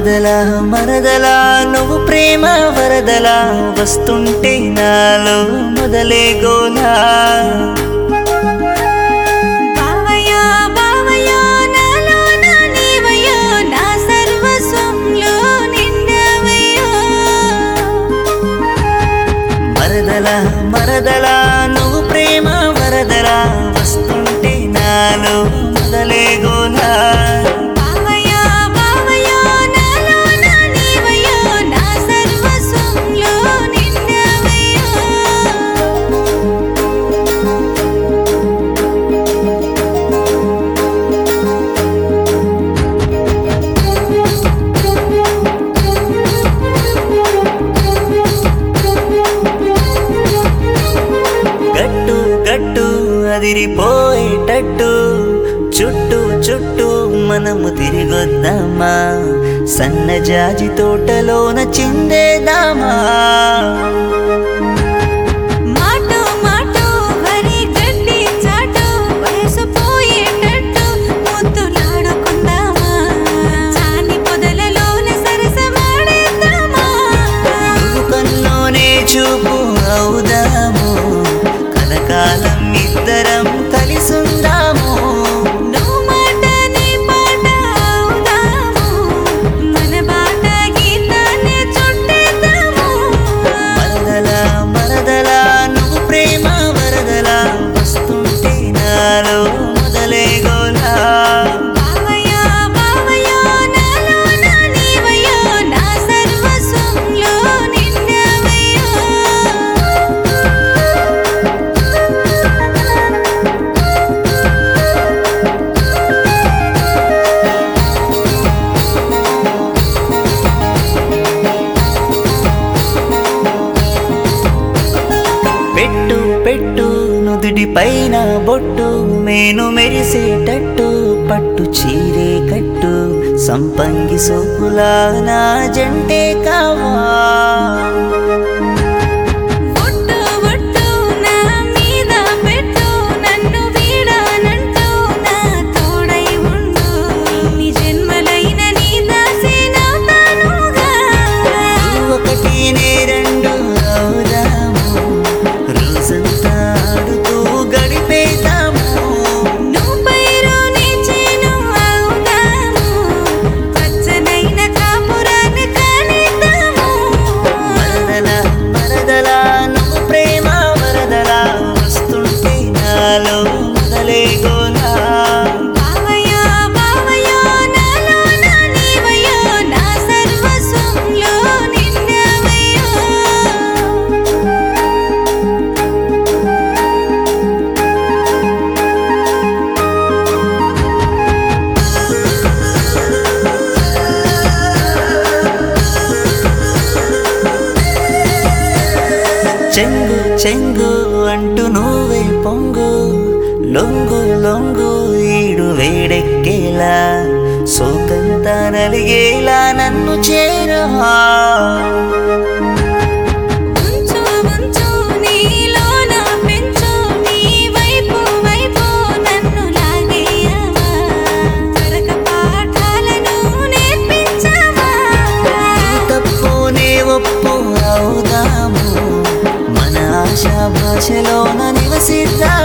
మరదల మరదల నువ్వు ప్రేమ వరదల వస్తుంటే నాలో మొదలే గోలా బావయ్యా బావయ్యా నాలో నా నీవయ్యా నా సర్వస్వంలో నిండవయ్యా మరదల మరదల నువ్వు ప్రేమ వరదల వస్తుంటే నాలో మొదలే గోలా బావయ్యా బావయ్యా నాలో నా నీవయ్యా నా సర్వస్వంలో నిండవయ్యా గట్టు గట్టు అదిరిపోయేటట్టు చుట్టూ చుట్టూ మనము తిరిగొద్దామా సన్నజాజి తోటలోన చిందేదామా మాటో మాటో వరి గడ్డి చాటో వయసు పోయేటట్టు ముద్దులాడుకుందామా చాని పొదలలోన సరసమాడేద్దామా నువ్వు కల్లోనే చూపు అవుదాము కలకాలం ఇద్దరం కలిసుందాము నువ్వు మాట నీ పాట అవుదాము మన బాట గీతాన్ని చుట్టేద్దాము మరదల మరదల నువ్వు ప్రేమ వరదల వస్తుంటే నాలో మొదలే గోలా బావయ్యా బావయ్యా నాలో నా నీవయ్యా నా సర్వస్వంలో నిండవయ్యా పెట్టు పెట్టు నుదుటి పైన బొట్టు మేను మెరిసేటట్టు పట్టు చీరే కట్టు సంపంగి సోకులా నా జంటే కావా ఒట్టు ఒట్టు నా మీద పెట్టు నన్ను వీడానంటూ నా తోడై ఉండు నీ జన్మలైన నీ దాసేనవుతానుగా ఒకటి నే రెండు అవుదాము రోజంతా ఆడుతూ గడిపేదాము నువ్వు పైరు నీ చేను అవుదాము పచ్చనైన కాపురాన్ని కానిద్దాము మరదల మరదల నువ్వు ప్రేమ వరదల వస్తుంటే నాలో మొదలే గోలా బావయ్యా బావయ్యా నాలో నా నీవయ్యా నా సర్వస్వంలో నిండవయ్యా చెంగు చెంగు అంటూ నువ్వే పొంగు లొంగు లొంగు ఈడు వేడెక్కేలా సోకంతా నలిగేలా నన్ను చేరవా ఉంచు ఉంచు నీలోన పెంచు నీ వైపు వైపు నన్ను లాగేయవా తరక పాఠాలను నేర్పించవా తప్పునే ఒప్పు అవుదాము మన ఆశా భాషలోన నివసిద్దాము